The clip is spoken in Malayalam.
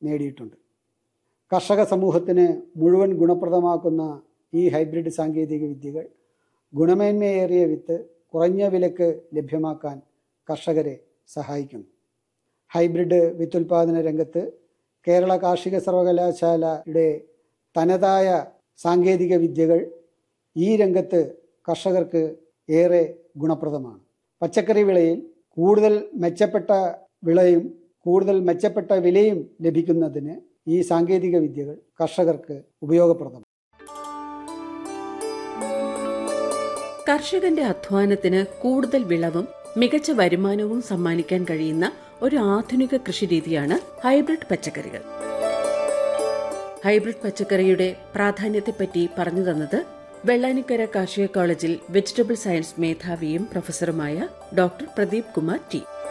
നേടിയിട്ടുണ്ട് കർഷക സമൂഹത്തിന് മുഴുവൻ ഗുണപ്രദമാക്കുന്ന ഈ ഹൈബ്രിഡ് സാങ്കേതിക വിദ്യകൾ ഗുണമേന്മയേറിയ വിത്ത് കുറഞ്ഞ വിലക്ക് ലഭ്യമാക്കാൻ കർഷകരെ സഹായിക്കുന്നു ഹൈബ്രിഡ് വിത്തുൽപാദന രംഗത്ത് കേരള കാർഷിക സർവകലാശാലയുടെ തനതായ സാങ്കേതിക വിദ്യകൾ ഈ രംഗത്ത് കർഷകർക്ക് ഏറെ ഗുണപ്രദമാണ് പച്ചക്കറി വിളയിൽ കൂടുതൽ മെച്ചപ്പെട്ട വിളയും കൂടുതൽ മെച്ചപ്പെട്ട വിലയും ലഭിക്കുന്നതിന് ഈ സാങ്കേതിക വിദ്യകൾ കർഷകർക്ക് ഉപയോഗപ്രദം കർഷകന്റെ അധ്വാനത്തിന് കൂടുതൽ വിളവും മികച്ച വരുമാനവും സമ്മാനിക്കാൻ കഴിയുന്ന ഒരു ആധുനിക കൃഷിരീതിയാണ് ഹൈബ്രിഡ് പച്ചക്കറികൾ ഹൈബ്രിഡ് പച്ചക്കറിയുടെ പ്രാധാന്യത്തെപ്പറ്റി പറഞ്ഞു തന്നത് വെള്ളാനിക്കര കാർഷിക കോളേജിൽ വെജിറ്റബിൾ സയൻസ് മേധാവിയും പ്രൊഫസറുമായ ഡോക്ടർ പ്രദീപ് കുമാർ ടി